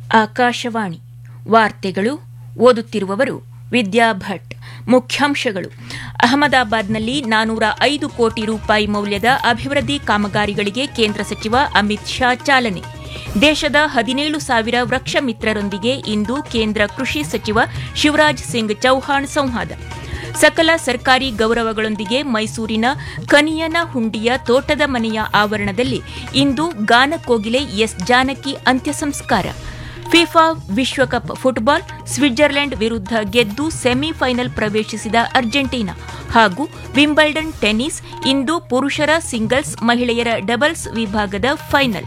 ಆಕಾಶವಾಣಿ ವಾರ್ತೆಗಳು ಓದುತ್ತಿರುವವರು ವಿದ್ಯಾ ಭಟ್ ಮುಖ್ಯಾಂಶಗಳು ಅಹಮದಾಬಾದ್ನಲ್ಲಿ ನಾನೂರ ಐದು ಕೋಟಿ ರೂಪಾಯಿ ಮೌಲ್ಯದ ಅಭಿವೃದ್ಧಿ ಕಾಮಗಾರಿಗಳಿಗೆ ಕೇಂದ್ರ ಸಚಿವ ಅಮಿತ್ ಶಾ ಚಾಲನೆ ದೇಶದ ಹದಿನೇಳು ಸಾವಿರ ವೃಕ್ಷ ಮಿತ್ರರೊಂದಿಗೆ ಇಂದು ಕೇಂದ್ರ ಕೃಷಿ ಸಚಿವ ಶಿವರಾಜ್ ಸಿಂಗ್ ಚೌಹಾಣ್ ಸಂವಾದ ಸಕಲ ಸರ್ಕಾರಿ ಗೌರವಗಳೊಂದಿಗೆ ಮೈಸೂರಿನ ಕನಿಯನ ಹುಂಡಿಯ ತೋಟದ ಮನೆಯ ಆವರಣದಲ್ಲಿ ಇಂದು ಗಾನಕೋಗಿಲೆ ಎಸ್ ಜಾನಕಿ ಅಂತ್ಯ ಸಂಸ್ಕಾರ ಫಿಫಾ ವಿಶ್ವಕಪ್ ಫುಟ್ಬಾಲ್ ಸ್ವಿಟ್ಜರ್ಲೆಂಡ್ ವಿರುದ್ಧ ಗೆದ್ದು ಸೆಮಿಫೈನಲ್ ಪ್ರವೇಶಿಸಿದ ಅರ್ಜೆಂಟೀನಾ ಹಾಗೂ ವಿಂಬಲ್ಡನ್ ಟೆನ್ನಿಸ್ ಇಂದು ಪುರುಷರ ಸಿಂಗಲ್ಸ್ ಮಹಿಳೆಯರ ಡಬಲ್ಸ್ ವಿಭಾಗದ ಫೈನಲ್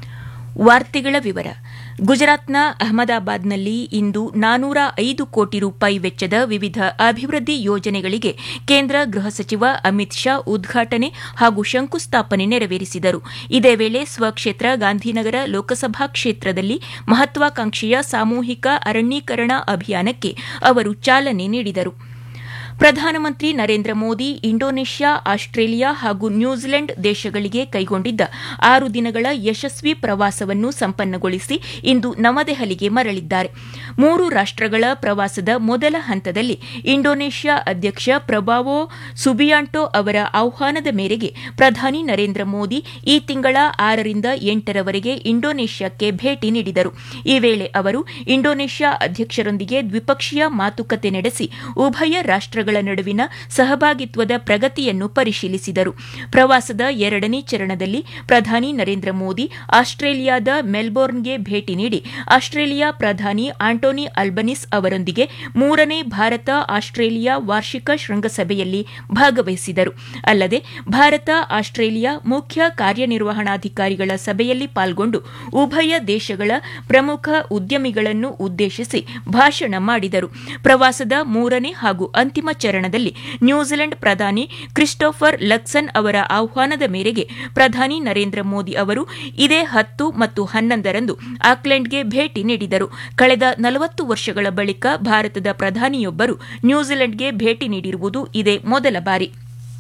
ವಾರ್ತೆಗಳ ವಿವರ ಗುಜರಾತ್ನ ಅಹಮದಾಬಾದ್ನಲ್ಲಿ ಇಂದು ನಾನೂರ ಐದು ಕೋಟಿ ರೂಪಾಯಿ ವೆಚ್ಚದ ವಿವಿಧ ಅಭಿವೃದ್ಧಿ ಯೋಜನೆಗಳಿಗೆ ಕೇಂದ್ರ ಗೃಹ ಸಚಿವ ಅಮಿತ್ ಶಾ ಉದ್ಘಾಟನೆ ಹಾಗೂ ಶಂಕುಸ್ಥಾಪನೆ ನೆರವೇರಿಸಿದರು ಇದೇ ವೇಳೆ ಸ್ವಕ್ಷೇತ್ರ ಗಾಂಧಿನಗರ ಲೋಕಸಭಾ ಕ್ಷೇತ್ರದಲ್ಲಿ ಮಹತ್ವಾಕಾಂಕ್ಷೆಯ ಸಾಮೂಹಿಕ ಅರಣ್ಯೀಕರಣ ಅಭಿಯಾನಕ್ಕೆ ಅವರು ಚಾಲನೆ ನೀಡಿದರು ಪ್ರಧಾನಮಂತ್ರಿ ನರೇಂದ್ರ ಮೋದಿ ಇಂಡೋನೇಷ್ಯಾ ಆಸ್ಟ್ರೇಲಿಯಾ ಹಾಗೂ ನ್ಯೂಜಿಲೆಂಡ್ ದೇಶಗಳಿಗೆ ಕೈಗೊಂಡಿದ್ದ ಆರು ದಿನಗಳ ಯಶಸ್ವಿ ಪ್ರವಾಸವನ್ನು ಸಂಪನ್ನಗೊಳಿಸಿ ಇಂದು ನವದೆಹಲಿಗೆ ಮರಳಿದ್ದಾರೆ ಮೂರು ರಾಷ್ಟಗಳ ಪ್ರವಾಸದ ಮೊದಲ ಹಂತದಲ್ಲಿ ಇಂಡೋನೇಷ್ಯಾ ಅಧ್ಯಕ್ಷ ಪ್ರಭಾವೋ ಸುಬಿಯಾಂಟೋ ಅವರ ಆಹ್ವಾನದ ಮೇರೆಗೆ ಪ್ರಧಾನಿ ನರೇಂದ್ರ ಮೋದಿ ಈ ತಿಂಗಳ ಆರರಿಂದ ಎಂಟರವರೆಗೆ ಇಂಡೋನೇಷ್ಯಾಕ್ಕೆ ಭೇಟಿ ನೀಡಿದರು ಈ ವೇಳೆ ಅವರು ಇಂಡೋನೇಷ್ಯಾ ಅಧ್ಯಕ್ಷರೊಂದಿಗೆ ದ್ವಿಪಕ್ಷೀಯ ಮಾತುಕತೆ ನಡೆಸಿ ಉಭಯ ರಾಷ್ಟಗಳ ನಡುವಿನ ಸಹಭಾಗಿತ್ವದ ಪ್ರಗತಿಯನ್ನು ಪರಿಶೀಲಿಸಿದರು ಪ್ರವಾಸದ ಎರಡನೇ ಚರಣದಲ್ಲಿ ಪ್ರಧಾನಿ ನರೇಂದ್ರ ಮೋದಿ ಆಸ್ಟ್ರೇಲಿಯಾದ ಮೆಲ್ಬೋರ್ನ್ಗೆ ಭೇಟಿ ನೀಡಿ ಆಸ್ಟ್ರೇಲಿಯಾ ಪ್ರಧಾನಿ ಆಂಟೋನಿ ಅಲ್ಬನಿಸ್ ಅವರೊಂದಿಗೆ ಮೂರನೇ ಭಾರತ ಆಸ್ಟ್ರೇಲಿಯಾ ವಾರ್ಷಿಕ ಶೃಂಗಸಭೆಯಲ್ಲಿ ಭಾಗವಹಿಸಿದರು ಅಲ್ಲದೆ ಭಾರತ ಆಸ್ಟ್ರೇಲಿಯಾ ಮುಖ್ಯ ಕಾರ್ಯನಿರ್ವಹಣಾಧಿಕಾರಿಗಳ ಸಭೆಯಲ್ಲಿ ಪಾಲ್ಗೊಂಡು ಉಭಯ ದೇಶಗಳ ಪ್ರಮುಖ ಉದ್ಯಮಿಗಳನ್ನು ಉದ್ದೇಶಿಸಿ ಭಾಷಣ ಮಾಡಿದರು ಪ್ರವಾಸದ ಮೂರನೇ ಹಾಗೂ ಅಂತಿಮ ಚರಣದಲ್ಲಿ ನ್ಯೂಜಿಲೆಂಡ್ ಪ್ರಧಾನಿ ಕ್ರಿಸ್ಟೋಫರ್ ಲಕ್ಸನ್ ಅವರ ಆಹ್ವಾನದ ಮೇರೆಗೆ ಪ್ರಧಾನಿ ನರೇಂದ್ರ ಮೋದಿ ಅವರು ಇದೇ ಹತ್ತು ಮತ್ತು ಹನ್ನೊಂದರಂದು ಆಕ್ಲೆಂಡ್ಗೆ ಭೇಟಿ ನೀಡಿದರು ಕಳೆದ ನಲವತ್ತು ವರ್ಷಗಳ ಬಳಿಕ ಭಾರತದ ಪ್ರಧಾನಿಯೊಬ್ಬರು ನ್ಯೂಜಿಲೆಂಡ್ಗೆ ಭೇಟಿ ನೀಡಿರುವುದು ಇದೇ ಮೊದಲ ಬಾರಿ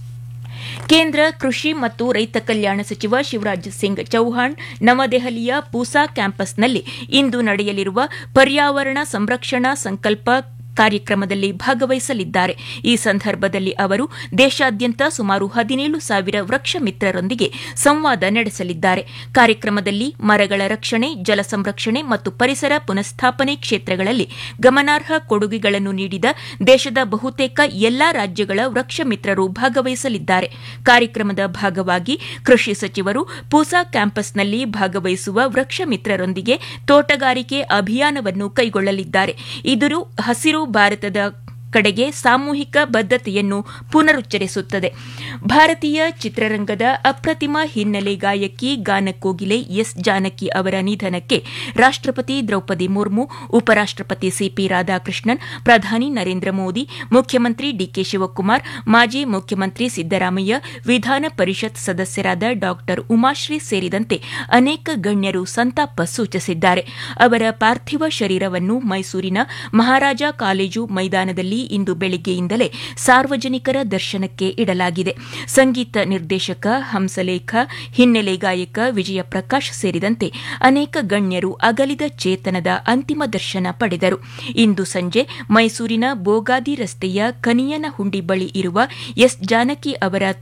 ಕೇಂದ್ರ ಕೃಷಿ ಮತ್ತು ರೈತ ಕಲ್ಯಾಣ ಸಚಿವ ಶಿವರಾಜ್ ಸಿಂಗ್ ಚೌಹಾಣ್ ನವದೆಹಲಿಯ ಪೂಸಾ ಕ್ಯಾಂಪಸ್ನಲ್ಲಿ ಇಂದು ನಡೆಯಲಿರುವ ಪರ್ಯಾವರಣ ಸಂರಕ್ಷಣಾ ಸಂಕಲ್ಪ ಕಾರ್ಯಕ್ರಮದಲ್ಲಿ ಭಾಗವಹಿಸಲಿದ್ದಾರೆ ಈ ಸಂದರ್ಭದಲ್ಲಿ ಅವರು ದೇಶಾದ್ಯಂತ ಸುಮಾರು ಹದಿನೇಳು ಸಾವಿರ ವೃಕ್ಷ ಮಿತ್ರರೊಂದಿಗೆ ಸಂವಾದ ನಡೆಸಲಿದ್ದಾರೆ ಕಾರ್ಯಕ್ರಮದಲ್ಲಿ ಮರಗಳ ರಕ್ಷಣೆ ಜಲ ಸಂರಕ್ಷಣೆ ಮತ್ತು ಪರಿಸರ ಪುನಃಸ್ಥಾಪನೆ ಕ್ಷೇತ್ರಗಳಲ್ಲಿ ಗಮನಾರ್ಹ ಕೊಡುಗೆಗಳನ್ನು ನೀಡಿದ ದೇಶದ ಬಹುತೇಕ ಎಲ್ಲಾ ರಾಜ್ಯಗಳ ವೃಕ್ಷ ಮಿತ್ರರು ಭಾಗವಹಿಸಲಿದ್ದಾರೆ ಕಾರ್ಯಕ್ರಮದ ಭಾಗವಾಗಿ ಕೃಷಿ ಸಚಿವರು ಪೂಸಾ ಕ್ಯಾಂಪಸ್ನಲ್ಲಿ ಭಾಗವಹಿಸುವ ವೃಕ್ಷ ಮಿತ್ರರೊಂದಿಗೆ ತೋಟಗಾರಿಕೆ ಅಭಿಯಾನವನ್ನು ಕೈಗೊಳ್ಳಲಿದ್ದಾರೆ ಇದು ಹಸಿರು ಭಾರತದ ಕಡೆಗೆ ಸಾಮೂಹಿಕ ಬದ್ಧತೆಯನ್ನು ಪುನರುಚ್ಚರಿಸುತ್ತದೆ ಭಾರತೀಯ ಚಿತ್ರರಂಗದ ಅಪ್ರತಿಮ ಹಿನ್ನೆಲೆ ಗಾಯಕಿ ಗಾನಕೋಗಿಲೆ ಎಸ್ ಜಾನಕಿ ಅವರ ನಿಧನಕ್ಕೆ ರಾಷ್ಟಪತಿ ದ್ರೌಪದಿ ಮುರ್ಮು ಉಪರಾಷ್ಟಪತಿ ಸಿಪಿ ರಾಧಾಕೃಷ್ಣನ್ ಪ್ರಧಾನಿ ನರೇಂದ್ರ ಮೋದಿ ಮುಖ್ಯಮಂತ್ರಿ ಡಿಕೆ ಶಿವಕುಮಾರ್ ಮಾಜಿ ಮುಖ್ಯಮಂತ್ರಿ ಸಿದ್ದರಾಮಯ್ಯ ವಿಧಾನ ಪರಿಷತ್ ಸದಸ್ಯರಾದ ಡಾ ಉಮಾಶ್ರೀ ಸೇರಿದಂತೆ ಅನೇಕ ಗಣ್ಯರು ಸಂತಾಪ ಸೂಚಿಸಿದ್ದಾರೆ ಅವರ ಪಾರ್ಥಿವ ಶರೀರವನ್ನು ಮೈಸೂರಿನ ಮಹಾರಾಜ ಕಾಲೇಜು ಮೈದಾನದಲ್ಲಿ ಇಂದು ಬೆಳಗ್ಗೆಯಿಂದಲೇ ಸಾರ್ವಜನಿಕರ ದರ್ಶನಕ್ಕೆ ಇಡಲಾಗಿದೆ ಸಂಗೀತ ನಿರ್ದೇಶಕ ಹಂಸಲೇಖ ಹಿನ್ನೆಲೆ ಗಾಯಕ ವಿಜಯ ಪ್ರಕಾಶ್ ಸೇರಿದಂತೆ ಅನೇಕ ಗಣ್ಯರು ಅಗಲಿದ ಚೇತನದ ಅಂತಿಮ ದರ್ಶನ ಪಡೆದರು ಇಂದು ಸಂಜೆ ಮೈಸೂರಿನ ಬೋಗಾದಿ ರಸ್ತೆಯ ಕನಿಯನ ಹುಂಡಿ ಬಳಿ ಇರುವ ಎಸ್ ಜಾನಕಿ ಅವರ